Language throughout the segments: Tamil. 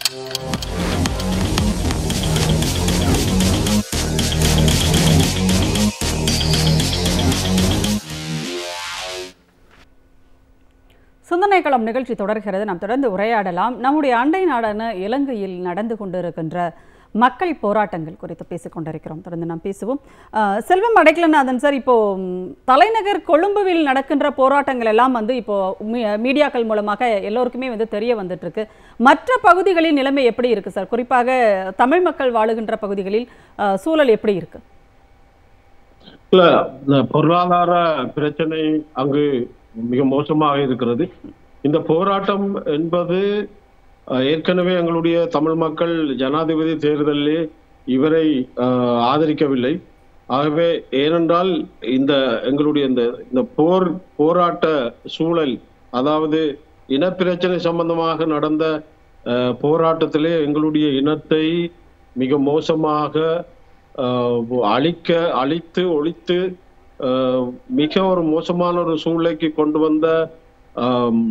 சிந்தனைக்களம் நிகழ்ச்சி தொடர்கிறது நாம் தொடர்ந்து உரையாடலாம் நம்முடைய அண்டை நாடான இலங்கையில் நடந்து கொண்டிருக்கின்ற மக்கள் போராட்டங்கள் குறித்து பேசிக் கொண்டிருக்கிறோம் தொடர்ந்து நாம் பேசுவோம் அஹ், செல்வம் அடைக்கலநாதன் சார் இப்போ ம், தலைநகர் கொழும்புவில் நடக்கின்ற போராட்டங்கள் எல்லாம் வந்து இப்போ மீ- மீடியாக்கள் மூலமாக எல்லோருக்குமே வந்து தெரிய வந்துட்டு இருக்கு மற்ற பகுதிகளில் நிலைமை எப்படி இருக்கு சார் குறிப்பாக தமிழ் மக்கள் வாழுகின்ற பகுதிகளில் அஹ், சூழல் எப்படி இருக்கு இல்ல இந்த பொருளாதார பிரச்சனை அங்கு மிக மோசமாக இருக்கிறது இந்த போராட்டம் என்பது அஹ், ஏற்கனவே எங்களுடைய தமிழ் மக்கள் ஜனாதிபதி தேர்தலிலே இவரை அஹ், ஆதரிக்கவில்லை ஆகவே ஏனென்றால் இந்த எங்களுடைய இந்த இந்த போர் போராட்ட சூழல் அதாவது இனப்பிரச்சனை சம்பந்தமாக நடந்த அஹ், போராட்டத்திலே எங்களுடைய இனத்தை மிக மோசமாக ஆஹ் அழிக்க அழித்து ஒழித்து ஆஹ் மிக ஒரு மோசமான ஒரு சூழ்நிலைக்கு கொண்டு வந்த ஆம்,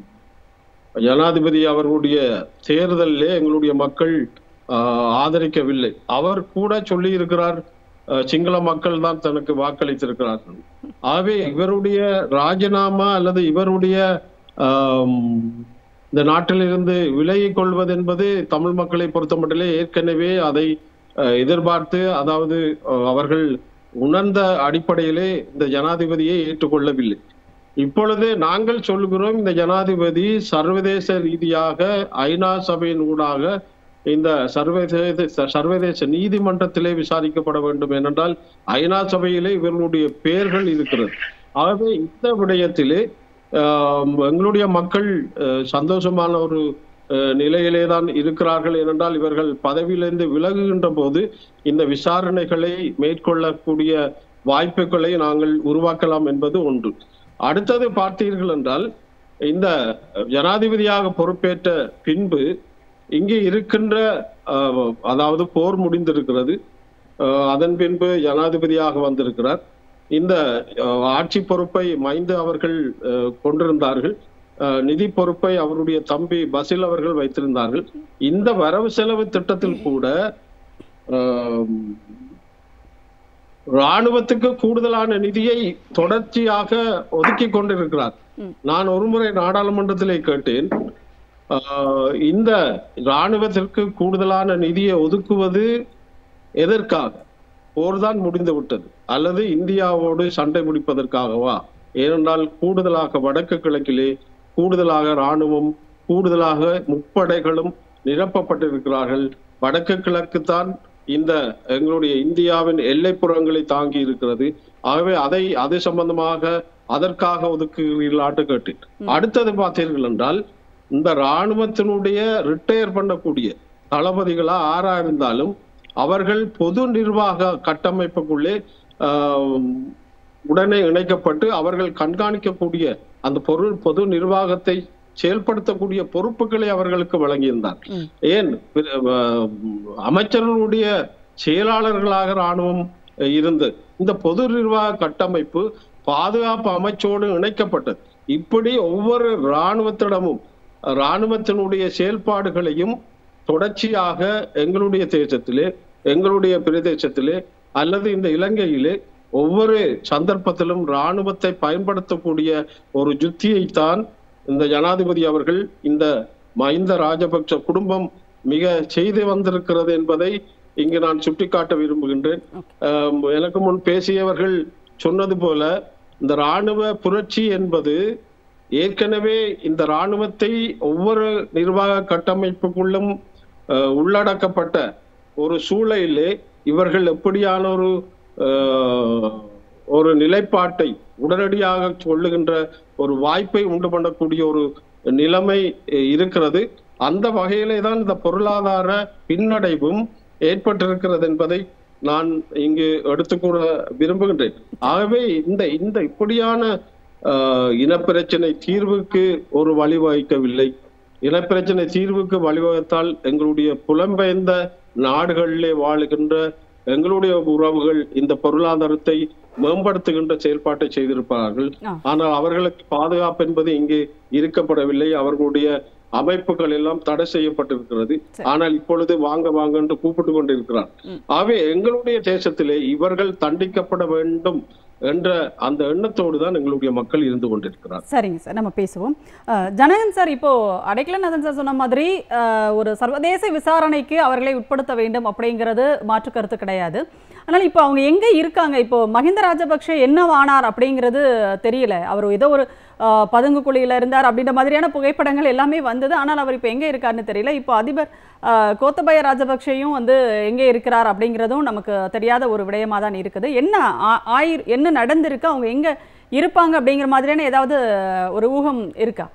ஜனாதிபதி அவர்களுடைய தேர்தலிலே எங்களுடைய மக்கள் ஆஹ் ஆதரிக்கவில்லை அவர் கூட சொல்லி இருக்கிறார் சிங்கள மக்கள் தான் தனக்கு வாக்களித்திருக்கிறார்கள் ஆகவே இவருடைய ராஜினாமா அல்லது இவருடைய ஆம், இந்த நாட்டிலிருந்து விலகிக் கொள்வது என்பது தமிழ் மக்களை பொறுத்தமட்டிலே ஏற்கனவே அதை அஹ், எதிர்பார்த்து அதாவது அஹ், அவர்கள் உணர்ந்த அடிப்படையிலே இந்த ஜனாதிபதியை ஏற்றுக்கொள்ளவில்லை இப்பொழுது நாங்கள் சொல்லுகிறோம் இந்த ஜனாதிபதி சர்வதேச ரீதியாக ஐநா சபையின் ஊடாக இந்த சர்வதேச சர்வதேச நீதிமன்றத்திலே விசாரிக்கப்பட வேண்டும் ஏனென்றால் ஐநா சபையிலே இவர்களுடைய பெயர்கள் இருக்கிறது ஆகவே இந்த விடயத்திலே ஆஹ், எங்களுடைய மக்கள் ஆஹ், சந்தோஷமான ஒரு ஆஹ், நிலையிலே தான் இருக்கிறார்கள் ஏனென்றால் இவர்கள் பதவியிலிருந்து விலகுகின்ற போது இந்த விசாரணைகளை மேற்கொள்ளக்கூடிய வாய்ப்புகளை நாங்கள் உருவாக்கலாம் என்பது ஒன்று அடுத்தது பார்த்தீர்கள் என்றால் இந்த ஜனாதிபதியாக பொறுப்பேற்ற பின்பு இங்கே இருக்கின்ற ஆஹ், அதாவது போர் முடிந்திருக்கிறது ஆஹ், அதன் பின்பு ஜனாதிபதியாக வந்திருக்கிறார் இந்த ஆஹ், ஆட்சி பொறுப்பை மைந்து அவர்கள் ஆஹ், கொண்டிருந்தார்கள் ஆஹ், நிதி பொறுப்பை அவருடைய தம்பி பசில் அவர்கள் வைத்திருந்தார்கள் இந்த வரவு செலவு திட்டத்தில் கூட ஆஹ், ராணுவத்துக்கு கூடுதலான நிதியை தொடர்ச்சியாக ஒதுக்கி கொண்டிருக்கிறார் ம். நான் ஒருமுறை நாடாளுமன்றத்திலே கேட்டேன் ஆஹ், இந்த ராணுவத்திற்கு கூடுதலான நிதியை ஒதுக்குவது எதற்காக போர்தான் முடிந்து விட்டது அல்லது இந்தியாவோடு சண்டை முடிப்பதற்காகவா ஏனென்றால் கூடுதலாக வடக்கு கிழக்கிலே கூடுதலாக ராணுவம் கூடுதலாக முப்படைகளும் நிரப்பப்பட்டிருக்கிறார்கள் வடக்கு கிழக்கு தான் இந்த எங்களுடைய இந்தியாவின் எல்லைப்புறங்களை தாங்கி இருக்கிறது ஆகவே அதை அது சம்பந்தமாக அதற்காக ஒதுக்குகிறீர்களாட்டு கேட்டேன் அடுத்தது பார்த்தீர்கள் என்றால் இந்த ராணுவத்தினுடைய ரிட்டையர் பண்ணக்கூடிய தளபதிகளா ஆறா இருந்தாலும் அவர்கள் பொது நிர்வாக கட்டமைப்புக்குள்ளே ஆஹ், உடனே இணைக்கப்பட்டு அவர்கள் கண்காணிக்கக்கூடிய அந்த பொருள் பொது நிர்வாகத்தை செயல்படுத்தக்கூடிய பொறுப்புகளை அவர்களுக்கு வழங்கியிருந்தார் ம். ஏன் அஹ், அமைச்சர்களுடைய செயலாளர்களாக ராணுவம் இருந்து இந்த பொது நிர்வாக கட்டமைப்பு பாதுகாப்பு அமைச்சோடு இணைக்கப்பட்டது இப்படி ஒவ்வொரு இராணுவத்திடமும் இராணுவத்தினுடைய செயல்பாடுகளையும் தொடர்ச்சியாக எங்களுடைய தேசத்திலே எங்களுடைய பிரதேசத்திலே அல்லது இந்த இலங்கையிலே ஒவ்வொரு சந்தர்ப்பத்திலும் இராணுவத்தை பயன்படுத்தக்கூடிய ஒரு யுத்தியைத்தான் இந்த ஜனாதிபதி அவர்கள் இந்த மஹிந்த ராஜபக்ச குடும்பம் மிக செய்து வந்திருக்கிறது என்பதை இங்கு நான் சுட்டிக்காட்ட விரும்புகின்றேன் ஆம், எனக்கு முன் பேசியவர்கள் சொன்னது போல இந்த ராணுவ புரட்சி என்பது ஏற்கனவே இந்த ராணுவத்தை ஒவ்வொரு நிர்வாக கட்டமைப்புக்குள்ளும் அஹ், உள்ளடக்கப்பட்ட ஒரு சூழலிலே இவர்கள் எப்படியான ஒரு அஹ், ஒரு நிலைப்பாட்டை உடனடியாக சொல்லுகின்ற ஒரு வாய்ப்பை உண்டு பண்ணக்கூடிய ஒரு நிலைமை அஹ், இருக்கிறது அந்த வகையிலே தான் இந்த பொருளாதார பின்னடைவும் ஏற்பட்டிருக்கிறது என்பதை நான் இங்கு எடுத்துக்கூற விரும்புகின்றேன் ஆகவே இந்த இந்த இப்படியான ஆஹ், இனப்பிரச்சனை தீர்வுக்கு ஒரு வழிவகுக்கவில்லை இனப்பிரச்சனை தீர்வுக்கு வழிவகுத்தால் எங்களுடைய புலம்பெயர்ந்த நாடுகளிலே வாழுகின்ற எங்களுடைய உறவுகள் இந்த பொருளாதாரத்தை மேம்படுத்துகின்ற செயல்பாட்டை செய்திருப்பார்கள் ஆ. ஆனால் அவர்களுக்கு பாதுகாப்பு என்பது இங்கு இருக்கப்படவில்லை அவர்களுடைய அமைப்புகள் எல்லாம் தடை செய்யப்பட்டிருக்கிறது சரி. ஆனால் இப்பொழுது வாங்க வாங்க என்று கூப்பிட்டு கொண்டிருக்கிறார் ம். ஆகவே எங்களுடைய தேசத்திலே இவர்கள் தண்டிக்கப்பட வேண்டும் என்ற அந்த எண்ணத்தோடு தான் எங்களுடைய மக்கள் இருந்து கொண்டிருக்கிறார் சரிங்க சார் நம்ம பேசுவோம் அஹ், ஜனகன் சார் இப்போ அடைக்கலநாதன் சார் சொன்ன மாதிரி அஹ், ஒரு சர்வதேச விசாரணைக்கு அவர்களை உட்படுத்த வேண்டும் அப்படிங்கிறது மாற்று கருத்து கிடையாது ஆனால் இப்போ அவங்க எங்கே இருக்காங்க இப்போ மஹிந்த ராஜபக்ஷ என்னவானார் அப்படிங்கிறது தெரியல அவர் ஏதோ ஒரு அஹ், பதுங்கு குழியில இருந்தார் அப்படின்ற மாதிரியான புகைப்படங்கள் எல்லாமே வந்தது ஆனால் அவர் இப்போ எங்கே இருக்காருன்னு தெரியல இப்போ அதிபர் அஹ், கோத்தபய ராஜபக்ஷையும் வந்து எங்கே இருக்கிறார் அப்படிங்கிறதும் நமக்கு தெரியாத ஒரு விடயமாக தான் இருக்குது என்ன ஆ- ஆயிர் என்ன நடந்திருக்கு அவங்க எங்கே இருப்பாங்க அப்படிங்கிற மாதிரியான ஏதாவது ஒரு ஊகம் இருக்கா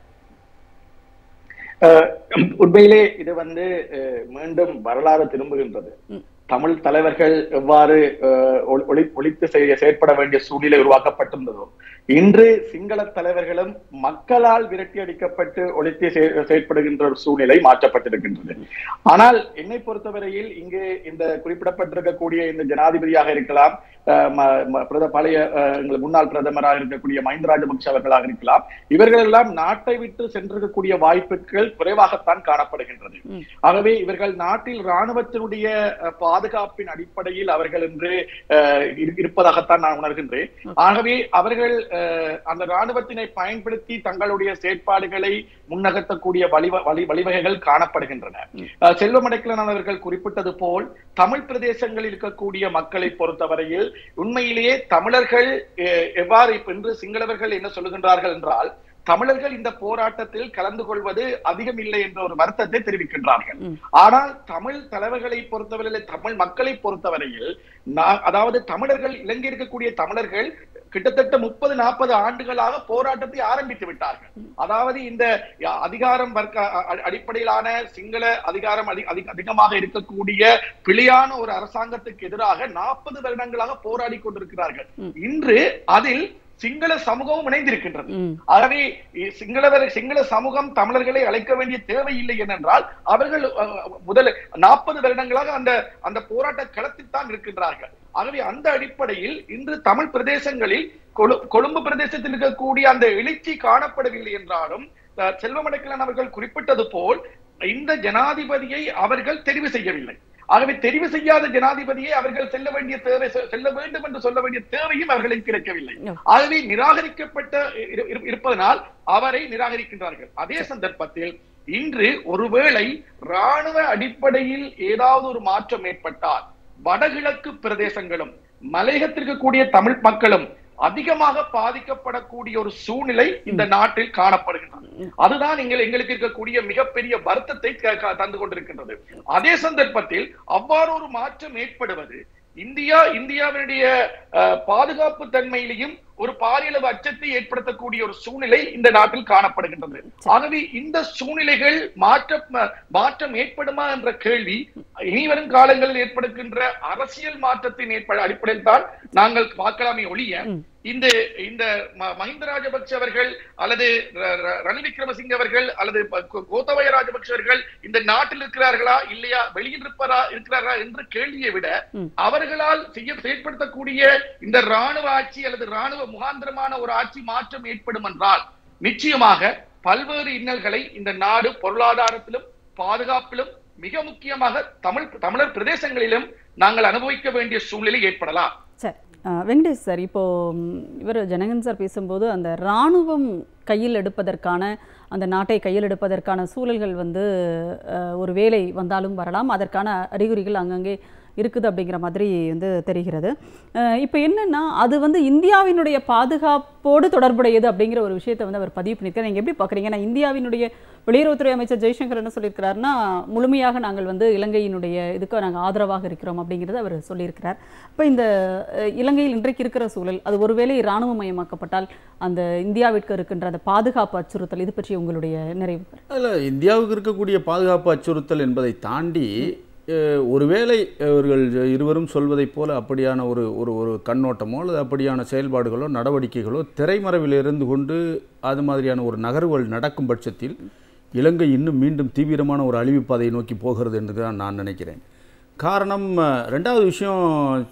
அஹ் உண்மையிலே இது வந்து அஹ், மீண்டும் வரலாறு திரும்புகின்றது ம். தமிழ் தலைவர்கள் எவ்வாறு அஹ், ஒளி- ஒளி- ஒழித்து செய்ய செயற்பட வேண்டிய சூழ்நிலை உருவாக்கப்பட்டிருந்ததோ இன்று சிங்கள தலைவர்களும் மக்களால் விரட்டி அடிக்கப்பட்டு ஒழித்து செய- செயற்படுகின்ற ஒரு சூழ்நிலை மாற்றப்பட்டிருக்கின்றது ஆனால் என்னை பொறுத்தவரையில் இங்கு இந்த குறிப்பிடப்பட்டிருக்கக்கூடிய இந்த ஜனாதிபதியாக இருக்கலாம் அஹ், ம- ம- பிரத- பழைய அஹ், எங்கள் முன்னாள் பிரதமராக இருக்கக்கூடிய மஹிந்த ராஜபக்ஷ அவர்களாக இருக்கலாம் இவர்கள் எல்லாம் நாட்டை விட்டு சென்றிருக்கக்கூடிய வாய்ப்புகள் குறைவாகத்தான் காணப்படுகின்றது ம். ஆகவே இவர்கள் நாட்டில் ராணுவத்தினுடைய அஹ், பாதுகாப்பின் அடிப்படையில் அவர்கள் இன்று அஹ், இரு- இருப்பதாகத்தான் நான் உணர்கின்றேன் ஆகவே அவர்கள் அஹ், அந்த ராணுவத்தினை பயன்படுத்தி தங்களுடைய செயற்பாடுகளை முன்னகர்த்தக்கூடிய வழிவ- வழி வழிவகைகள் காணப்படுகின்றன அஹ், செல்வம் அடைக்கலன் அவர்கள் குறிப்பிட்டது போல் தமிழ் பிரதேசங்களில் இருக்கக்கூடிய மக்களை பொறுத்தவரையில் உண்மையிலேயே தமிழர்கள் அஹ், எவ்வாறு இப்ப இன்று சிங்களவர்கள் என்ன சொல்லுகின்றார்கள் என்றால் தமிழர்கள் இந்த போராட்டத்தில் கலந்து கொள்வது அதிகம் இல்லை என்ற ஒரு வருத்தத்தை தெரிவிக்கின்றார்கள் ம். ஆனால் தமிழ் தலைவர்களை பொறுத்தவரையில் தமிழ் மக்களை பொறுத்தவரையில் நா- அதாவது தமிழர்கள் இலங்கை இருக்கக்கூடிய தமிழர்கள் கிட்டத்தட்ட முப்பது நாற்பது ஆண்டுகளாக போராட்டத்தை ஆரம்பித்து விட்டார்கள் அதாவது இந்த அதிகாரம் வர்க்க அ- அ- அடிப்படையிலான சிங்கள அதிகாரம் அதி- அதி- அதிகமாக இருக்கக்கூடிய பிழையான ஒரு அரசாங்கத்துக்கு எதிராக நாற்பது வருடங்களாக போராடி கொண்டிருக்கிறார்கள் ம். இன்று அதில் சிங்கள சமூகமும் இணைந்திருக்கின்றது ம் ஆகவே இ- சிங்களவர் சிங்கள சமூகம் தமிழர்களை அழைக்க வேண்டிய தேவை இல்லை ஏனென்றால் அவர்கள் அஹ், முதல் நாற்பது வருடங்களாக அந்த அந்த போராட்ட களத்தில் தான் இருக்கின்றார்கள் ஆகவே அந்த அடிப்படையில் இன்று தமிழ் பிரதேசங்களில் கொழு- கொழும்பு பிரதேசத்தில் இருக்கக்கூடிய அந்த எழுச்சி காணப்படவில்லை என்றாலும் அஹ், செல்வமடைக்கலன் அவர்கள் குறிப்பிட்டது போல் இந்த ஜனாதிபதியை அவர்கள் தெரிவு செய்யவில்லை ஆகவே தெரிவு செய்யாத ஜனாதிபதியை அவர்கள் செல்ல வேண்டிய தேவை செல்ல வேண்டும் என்று சொல்ல வேண்டிய தேவையும் அவர்களுக்கு கிடைக்கவில்லை No. ஆகவே நிராகரிக்கப்பட்ட இரு- இரு- இருப்பதனால் அவரை நிராகரிக்கின்றார்கள் அதே சந்தர்ப்பத்தில் இன்று ஒருவேளை ராணுவ அடிப்படையில் ஏதாவது ஒரு மாற்றம் ஏற்பட்டால் வடகிழக்கு பிரதேசங்களும் மலையகத்திற்கு கூடிய தமிழ் மக்களும் அதிகமாக பாதிக்கப்படக்கூடிய ஒரு சூழ்நிலை இந்த நாட்டில் காணப்படுகின்றது அதுதான் எங்கள் எங்களுக்கு இருக்கக்கூடிய மிகப்பெரிய வருத்தத்தை க- க- தந்து கொண்டிருக்கின்றது அதே சந்தர்ப்பத்தில் அவ்வாறு ஒரு மாற்றம் ஏற்படுவது இந்தியா இந்தியாவினுடைய அஹ், பாதுகாப்பு தன்மையிலையும் ஒரு பாரியளவு அச்சத்தை ஏற்படுத்தக்கூடிய ஒரு சூழ்நிலை இந்த நாட்டில் காணப்படுகின்றது ஆகவே இந்த சூழ்நிலைகள் மாற்ற மாற்றம் ஏற்படுமா என்ற கேள்வி இனி வரும் காலங்களில் ஏற்படுகின்ற அரசியல் மாற்றத்தின் ஏற்பட அடிப்படையில் தான் நாங்கள் பார்க்கலாமே ஒழிய ம். இந்த இந்த ம- மஹிந்த ராஜபக்ஷ அவர்கள் அல்லது ர- ர- ரணில் விக்ரமசிங்க அவர்கள் அல்லது ப- கோ- கோத்தபய ராஜபக்ஷ அவர்கள் இந்த நாட்டில் இருக்கிறார்களா இல்லையா வெளியில் இருப்பாரா இருக்கிறாரா என்ற கேள்வியை விட ம். அவர்களால் செய்ய செயற்படுத்தக்கூடிய இந்த ராணுவ ஆட்சி அல்லது ராணுவ முகாந்திரமான ஒரு ஆட்சி மாற்றம் ஏற்படும் என்றால் நிச்சயமாக பல்வேறு இன்னல்களை இந்த நாடு பொருளாதாரத்திலும் பாதுகாப்பிலும் மிக முக்கியமாக தமிழ் தமிழர் பிரதேசங்களிலும் நாங்கள் அனுபவிக்க வேண்டிய சூழ்நிலை ஏற்படலாம் சரி அஹ், வெங்கடேஷ் சார் இப்போ இவர் ஜனகன் சார் பேசும்போது அந்த இராணுவம் கையில் எடுப்பதற்கான அந்த நாட்டை கையில் எடுப்பதற்கான சூழல்கள் வந்து அஹ், ஒரு வேலை வந்தாலும் வரலாம் அதற்கான அறிகுறிகள் அங்கங்கே இருக்குது அப்படிங்கிற மாதிரி வந்து தெரிகிறது அஹ், இப்போ என்னன்னா அது வந்து இந்தியாவினுடைய பாதுகாப்போடு தொடர்புடையது அப்படிங்கிற ஒரு விஷயத்தை வந்து அவர் பதிவு பண்ணியிருக்காரு நீங்கள் எப்படி பார்க்குறீங்க நான் இந்தியாவினுடைய வெளியுறவுத்துறை அமைச்சர் ஜெய்சங்கர் என்ன சொல்லியிருக்கிறாருன்னா முழுமையாக நாங்கள் வந்து இலங்கையினுடைய இதுக்கு நாங்கள் ஆதரவாக இருக்கிறோம் அப்படிங்கிறத அவர் சொல்லியிருக்கிறார் இப்போ இந்த அஹ், இலங்கையில் இன்றைக்கு இருக்கிற சூழல் அது ஒருவேளை இராணுவமயமாக்கப்பட்டால் அந்த இந்தியாவிற்கு இருக்கின்ற அந்த பாதுகாப்பு அச்சுறுத்தல் இது பற்றி உங்களுடைய நிறைவு பெற அதில் இந்தியாவுக்கு இருக்கக்கூடிய பாதுகாப்பு அச்சுறுத்தல் என்பதை தாண்டி அஹ், ஒருவேளை அவர்கள் இருவரும் சொல்வதைப் போல அப்படியான ஒரு ஒரு ஒரு கண்ணோட்டமோ அல்லது அப்படியான செயல்பாடுகளோ நடவடிக்கைகளோ திரைமறைவில் இருந்து கொண்டு அது மாதிரியான ஒரு நகர்வுகள் நடக்கும் பட்சத்தில் இலங்கை இன்னும் மீண்டும் தீவிரமான ஒரு அழிவு பாதையை நோக்கி போகிறது என்று தான் நான் நினைக்கிறேன் காரணம் அஹ், ரெண்டாவது விஷயம்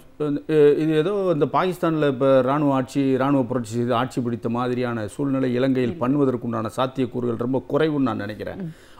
அஹ், இது ஏதோ இந்த பாகிஸ்தானில் இப்போ இராணுவ ஆட்சி இராணுவ புரட்சி செய்து ஆட்சி பிடித்த மாதிரியான சூழ்நிலை இலங்கையில் பண்ணுவதற்குண்டான சாத்தியக்கூறுகள் ரொம்ப குறைவுன்னு நான் நினைக்கிறேன்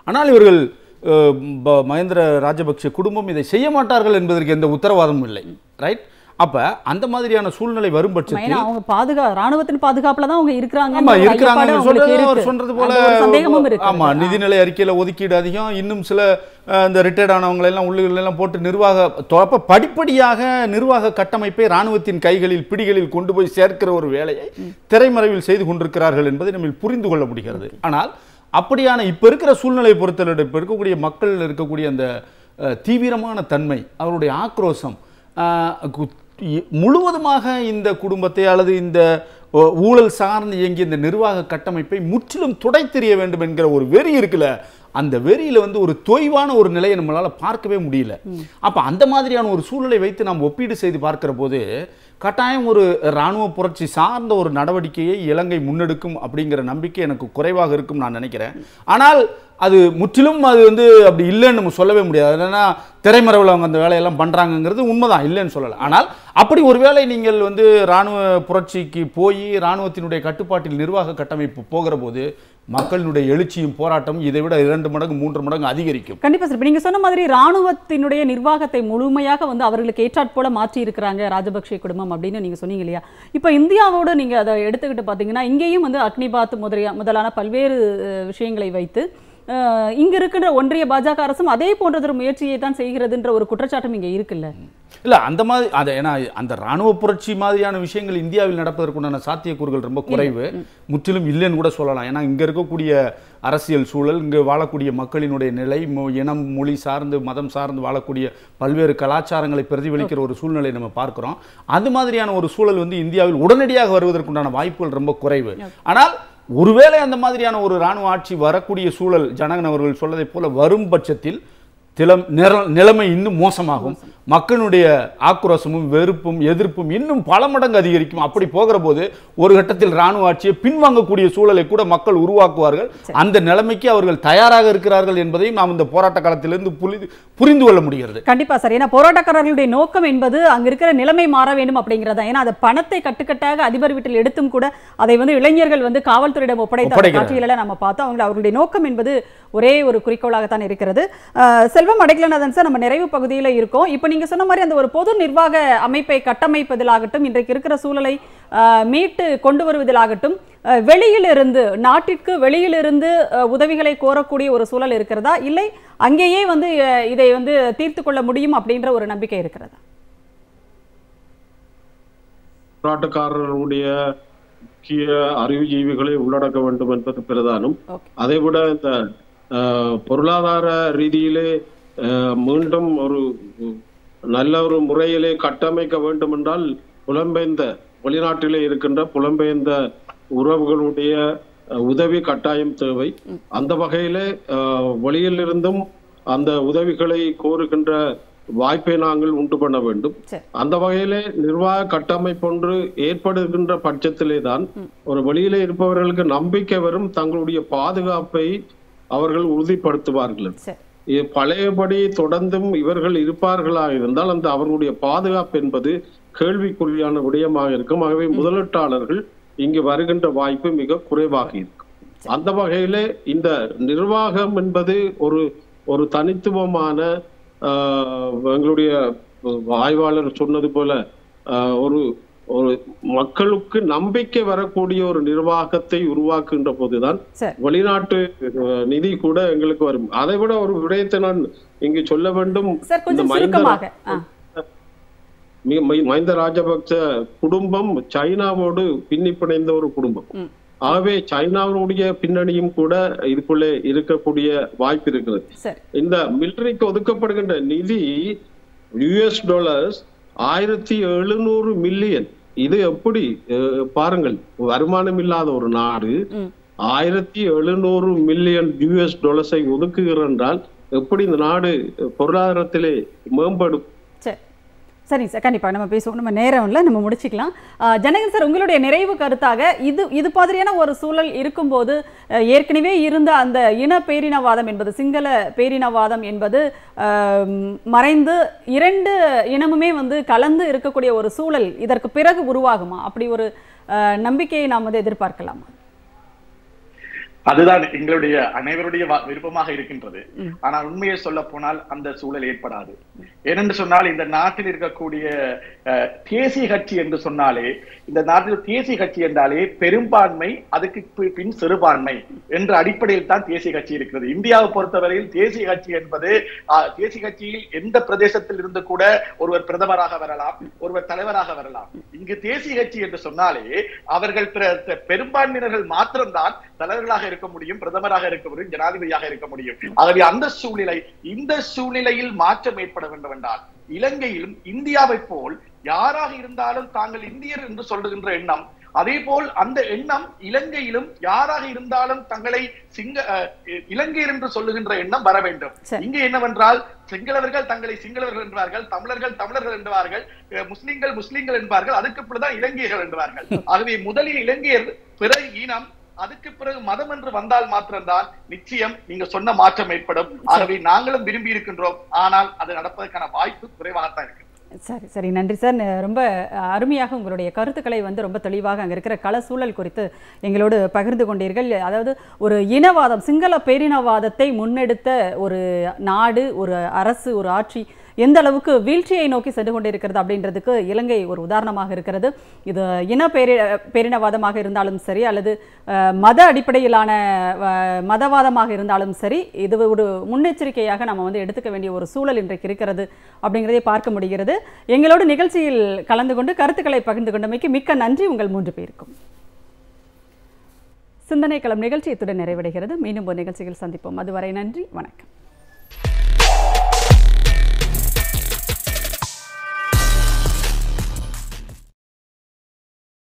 ஆனால் இவர்கள் அஹ், ப- மகேந்திர ராஜபக்ஷ குடும்பம் இதை செய்ய மாட்டார்கள் என்பதற்கு எந்த உத்தரவாதமும் இல்லை ரைட் அப்ப அந்த மாதிரியான சூழ்நிலை வரும் பட்சத்தில் ஏன்னா அவங்க பாதுகா ராணுவத்தின் பாதுகாப்புல தான் அவங்க இருக்கிறாங்க ஆமா இருக்கிறாங்க சொல்றது அவர் சொல்றது போல சந்தேகமும் இருக்கு ஆமா நிதிநிலை அறிக்கையில ஒதுக்கீடு அதிகம் இன்னும் சில அஹ், இந்த ரிட்டையர்ட் ஆனவங்களை எல்லாம் உள்ளுகள் எல்லாம் போட்டு நிர்வாக தொ- அப்ப படிப்படியாக நிர்வாக கட்டமைப்பை ராணுவத்தின் கைகளில் பிடிகளில் கொண்டு போய் சேர்க்கிற ஒரு வேலையை திரைமறைவில் செய்து கொண்டிருக்கிறார்கள் என்பதை நம்ம புரிந்து கொள்ள முடிகிறது ஆனால் அப்படியான இப்ப இருக்கிற சூழ்நிலையை பொறுத்தவரை இப்ப இருக்கக்கூடிய மக்கள் இருக்கக்கூடிய அந்த அஹ், தீவிரமான தன்மை அவருடைய ஆக்ரோஷம் அஹ், கு- இ- முழுவதுமாக இந்த குடும்பத்தை அல்லது இந்த ஒ, ஊழல் சார்ந்து இயங்கிய இந்த நிர்வாக கட்டமைப்பை முற்றிலும் துடைத்தெறிய வேண்டும் என்கிற ஒரு வெறி இருக்குல்ல அந்த வெறியில வந்து ஒரு தொய்வான ஒரு நிலையை நம்மளால பார்க்கவே முடியல அப்ப அந்த மாதிரியான ஒரு சூழலை வைத்து நாம் ஒப்பீடு செய்து பார்க்கிற போது கட்டாயம் ஒரு இராணுவ புரட்சி சார்ந்த ஒரு நடவடிக்கையை இலங்கை முன்னெடுக்கும் அப்படிங்கிற நம்பிக்கை எனக்கு குறைவாக இருக்கும் நான் நினைக்கிறேன் ஆனால் அது முற்றிலும் அது வந்து அப்படி இல்லைன்னு நம்ம சொல்லவே முடியாது என்னன்னா திரைமறைவில் அவங்க அந்த வேலையெல்லாம் பண்றாங்கங்கிறது உண்மைதான் இல்லைன்னு சொல்லலை ஆனால் அப்படி ஒருவேளை நீங்கள் வந்து இராணுவ புரட்சிக்கு போய் இராணுவத்தினுடைய கட்டுப்பாட்டில் நிர்வாக கட்டமைப்பு போகிற போது மக்களினுடைய எழுச்சியும் போராட்டமும் இதை விட இரண்டு மடங்கு மூன்று மடங்கு அதிகரிக்கும் கண்டிப்பா சார் இப்ப நீங்க சொன்ன மாதிரி ராணுவத்தினுடைய நிர்வாகத்தை முழுமையாக வந்து அவர்களுக்கு ஏற்றாற் போல மாற்றி இருக்கிறாங்க ராஜபக்ஷ குடும்பம் அப்படின்னு நீங்க சொன்னீங்க இல்லையா இப்ப இந்தியாவோட நீங்க அதை எடுத்துக்கிட்டு பாத்தீங்கன்னா இங்கேயும் வந்து அக்னிபாத் முதலிய முதலான பல்வேறு அஹ், விஷயங்களை வைத்து அஹ், இங்க இருக்கின்ற ஒன்றிய பாஜக அரசும் அதே போன்றதொரு முயற்சியை தான் செய்கிறதுன்ற ஒரு குற்றச்சாட்டும் இங்க இருக்குல்ல இல்ல அந்த மாதிரி அதை ஏன்னா அந்த ராணுவ புரட்சி மாதிரியான விஷயங்கள் இந்தியாவில் நடப்பதற்குண்டான சாத்தியக்கூறுகள் ரொம்ப குறைவு முற்றிலும் இல்லைன்னு கூட சொல்லலாம் ஏன்னா இங்க இருக்கக்கூடிய அரசியல் சூழல் இங்கு வாழக்கூடிய மக்களினுடைய நிலை மொ- இனம் மொழி சார்ந்து மதம் சார்ந்து வாழக்கூடிய பல்வேறு கலாச்சாரங்களை பிரதிபலிக்கிற ஒரு சூழ்நிலை நம்ம பார்க்கிறோம் அது மாதிரியான ஒரு சூழல் வந்து இந்தியாவில் உடனடியாக வருவதற்குண்டான வாய்ப்புகள் ரொம்ப குறைவு ஆனால் ஒருவேளை அந்த மாதிரியான ஒரு ராணுவ ஆட்சி வரக்கூடிய சூழல் ஜனகன் அவர்கள் சொல்லதைப் போல வரும் பட்சத்தில் திலம் நிர- நிலைமை இன்னும் மோசமாகும் மக்களுடைய ஆக்ரோஷமும் வெறுப்பும் எதிர்ப்பும் இன்னும் பல மடங்கு அதிகரிக்கும் அப்படி போகிற போது ஒரு கட்டத்தில் ராணுவ ஆட்சியை பின்வாங்கக்கூடிய சூழலை கூட மக்கள் உருவாக்குவார்கள் அந்த நிலைமைக்கு அவர்கள் தயாராக இருக்கிறார்கள் என்பதையும் நாம் இந்த போராட்ட காலத்திலிருந்து புரிந்து புரிந்து கொள்ள முடிகிறது கண்டிப்பா சார் ஏன்னா போராட்டக்காரர்களுடைய நோக்கம் என்பது அங்க இருக்கிற நிலைமை மாற வேண்டும் அப்படிங்கிறதா ஏன்னா அந்த பணத்தை கட்டுக்கட்டாக அதிபர் வீட்டில் எடுத்தும் கூட அதை வந்து இளைஞர்கள் வந்து காவல்துறையிடம் ஒப்படைத்த அந்த ஒப்படைக்கிறார். காட்சிகளை நம்ம பார்த்தோம் அவங்க அவர்களுடைய நோக்கம் என்பது ஒரே ஒரு குறிக்கோளாகத்தான் இருக்கிறது அஹ், செல்வம் அடைக்கலநாதன் சார் நம்ம நிறைவு பகுதியில் இருக்கோம் இப்போ நீங்க சொன்ன மாதிரி அந்த ஒரு பொது நிர்வாக அமைப்பை கட்டமைப்பதிலாகட்டும் இன்றைக்கு இருக்கிற சூழலை அஹ், மீட்டு கொண்டு வருவதிலாகட்டும் அஹ், வெளியிலிருந்து நாட்டிற்கு வெளியிலிருந்து அஹ், உதவிகளை கோரக்கூடிய ஒரு சூழல் இருக்கிறதா இல்லை அங்கேயே வந்து அஹ், இதை வந்து தீர்த்து கொள்ள முடியும் அப்படின்ற ஒரு நம்பிக்கை இருக்கிறதா போராட்டக்காரர்களுடைய முக்கிய அறிவுஜீவிகளை உள்ளடக்க வேண்டும் என்பது பிரதானம் ஓகே அதைவிட இந்த அஹ், பொருளாதார ரீதியிலே அஹ், மீண்டும் ஒரு நல்ல ஒரு முறையிலே கட்டமைக்க வேண்டும் என்றால் புலம்பெயர்ந்த வெளிநாட்டிலே இருக்கின்ற புலம்பெயர்ந்த உறவுகளுடைய அஹ், உதவி கட்டாயம் தேவை அந்த வகையிலே அஹ், வெளியிலிருந்தும் அந்த உதவிகளை கோருகின்ற வாய்ப்பை நாங்கள் உண்டு பண்ண வேண்டும் சரி அந்த வகையிலே நிர்வாக கட்டமைப்பொன்று ஏற்படுகின்ற பட்சத்திலே தான் ஒரு வெளியிலே இருப்பவர்களுக்கு நம்பிக்கை வரும் தங்களுடைய பாதுகாப்பை அவர்கள் உறுதிப்படுத்துவார்கள் சரி இ- பழையபடி தொடர்ந்தும் இவர்கள் இருப்பார்களா இருந்தால் அந்த அவர்களுடைய பாதுகாப்பு என்பது கேள்விக்குறியான விடயமாக இருக்கும் ஆகவே முதலீட்டாளர்கள் இங்கு வருகின்ற வாய்ப்பு மிக குறைவாக இருக்கும் அந்த வகையிலே இந்த நிர்வாகம் என்பது ஒரு ஒரு தனித்துவமான ஆஹ், எங்களுடைய ஆய்வாளர் சொன்னது போல ஆஹ், ஒரு ஒரு மக்களுக்கு நம்பிக்கை வரக்கூடிய ஒரு நிர்வாகத்தை உருவாக்குகின்ற போதுதான் சரி வெளிநாட்டு அஹ், நிதி கூட எங்களுக்கு வரும் அதை விட ஒரு விடயத்தை நான் இங்கு சொல்ல வேண்டும் சார் கொஞ்சம் இந்த மஹிந்த சுருக்கமாக ஆ மி- மி- மஹிந்த ராஜபக்ச குடும்பம் சைனாவோடு பின்னி பிணைந்த ஒரு குடும்பம் ம். ஆகவே சைனாவுடைய பின்னணியும் கூட இதுக்குள்ளே இருக்கக்கூடிய வாய்ப்பு இருக்கிறது சரி இந்த மிலிட்டரிக்கு ஒதுக்கப்படுகின்ற நிதி யுஎஸ் டாலர்ஸ் ஆயிரத்தி எழுநூறு மில்லியன் இது எப்படி அஹ், பாருங்கள் வருமானம் இல்லாத ஒரு நாடு ம் ஆயிரத்தி எழுநூறு மில்லியன் யூஎஸ் டாலர்ஸை ஒதுக்குகிற என்றால் எப்படி இந்த நாடு பொருளாதாரத்திலே மேம்படும் சரி சரிங்க சார் கண்டிப்பாக நம்ம பேசுவோம் நம்ம நேரம் இல்லை நம்ம முடிச்சுக்கலாம் ஆஹ் ஜனகன் சார் உங்களுடைய நிறைவு கருத்தாக இது இது மாதிரியான ஒரு சூழல் இருக்கும்போது அஹ், ஏற்கனவே இருந்த அந்த இன பேரினவாதம் என்பது சிங்கள பேரினவாதம் என்பது ஆம், மறைந்து இரண்டு இனமுமே வந்து கலந்து இருக்கக்கூடிய ஒரு சூழல் இதற்கு பிறகு உருவாகுமா அப்படி ஒரு ஆஹ், நம்பிக்கையை நாம் வந்து எதிர்பார்க்கலாமா அதுதான் எங்களுடைய அனைவருடைய வா- விருப்பமாக இருக்கின்றது ஆனால் உண்மையை சொல்ல போனால் அந்த சூழல் ஏற்படாது ஏனென்று சொன்னால் இந்த நாட்டில் இருக்கக்கூடிய அஹ், தேசிய கட்சி என்று சொன்னாலே இந்த நாட்டில் தேசிய கட்சி என்றாலே பெரும்பான்மை அதுக்கு பி- பின் சிறுபான்மை என்ற அடிப்படையில் தான் தேசிய கட்சி இருக்கிறது இந்தியாவை பொறுத்தவரையில் தேசிய கட்சி என்பது அஹ், தேசிய கட்சியில் எந்த பிரதேசத்தில் இருந்து கூட ஒருவர் பிரதமராக வரலாம் ஒருவர் தலைவராக வரலாம் இங்கு தேசிய கட்சி என்று சொன்னாலே அவர்கள் பிற- பெரும்பான்மையினர்கள் மாத்திரம்தான் தலைவர்களாக இருக்க முடியும் பிரதமராக இருக்க முடியும் ஜனாதிபதியாக இருக்க முடியும் ஆகவே அந்த சூழ்நிலை இந்த சூழ்நிலையில் மாற்றம் ஏற்பட வேண்டும் என்றால் இலங்கையிலும் இந்தியாவை போல் யாராக இருந்தாலும் தாங்கள் இந்தியர் என்று சொல்லுகின்ற எண்ணம் அதே போல் அந்த எண்ணம் இலங்கையிலும் யாராக இருந்தாலும் தங்களை சிங்க அஹ், இலங்கையர் என்று சொல்லுகின்ற எண்ணம் வர வேண்டும் சரி. இங்கு என்னவென்றால் சிங்களவர்கள் தங்களை சிங்களவர்கள் என்பார்கள் தமிழர்கள் தமிழர்கள் என்பார்கள் அஹ், முஸ்லிம்கள் முஸ்லிம்கள் என்பார்கள் அதுக்கு பிறகுதான் இலங்கையர்கள் என்பார்கள் ஆகவே முதலில் இலங்கையர் பிறகு இனம் அதுக்கு பிறகு மதம் என்று வந்தால் மாத்திரம்தான் நிச்சயம் நீங்க சொன்ன மாற்றம் ஏற்படும் ஆகவே நாங்களும் விரும்பி இருக்கின்றோம் ஆனால் அது நடப்பதற்கான வாய்ப்பு குறைவாகத்தான் இருக்கு சரி சரி நன்றி சார் ந- ரொம்ப அஹ், அருமையாக உங்களுடைய கருத்துக்களை வந்து ரொம்ப தெளிவாக அங்கே இருக்கிற கள சூழல் குறித்து எங்களோடு பகிர்ந்து கொண்டீர்கள் அதாவது ஒரு இனவாதம் சிங்கள பேரினவாதத்தை முன்னெடுத்த ஒரு நாடு ஒரு அரசு ஒரு ஆட்சி எந்த அளவுக்கு வீழ்ச்சியை நோக்கி சென்று கொண்டிருக்கிறது அப்படின்றதுக்கு இலங்கை ஒரு உதாரணமாக இருக்கிறது இது இன பேரி பேரினவாதமாக இருந்தாலும் சரி அல்லது அஹ், மத அடிப்படையிலான அஹ், மதவாதமாக இருந்தாலும் சரி இது ஒரு முன்னெச்சரிக்கையாக நம்ம வந்து எடுத்துக்க வேண்டிய ஒரு சூழல் இன்றைக்கு இருக்கிறது அப்படிங்கிறதை பார்க்க முடிகிறது எங்களோடு நிகழ்ச்சியில் கலந்து கொண்டு கருத்துக்களை பகிர்ந்து கொண்டமைக்கு மிக்க நன்றி உங்கள் மூன்று பேருக்கும் சிந்தனை களம் நிகழ்ச்சி இத்துடன் நிறைவடைகிறது மீண்டும் ஒரு நிகழ்ச்சியில் சந்திப்போம் அதுவரை நன்றி வணக்கம்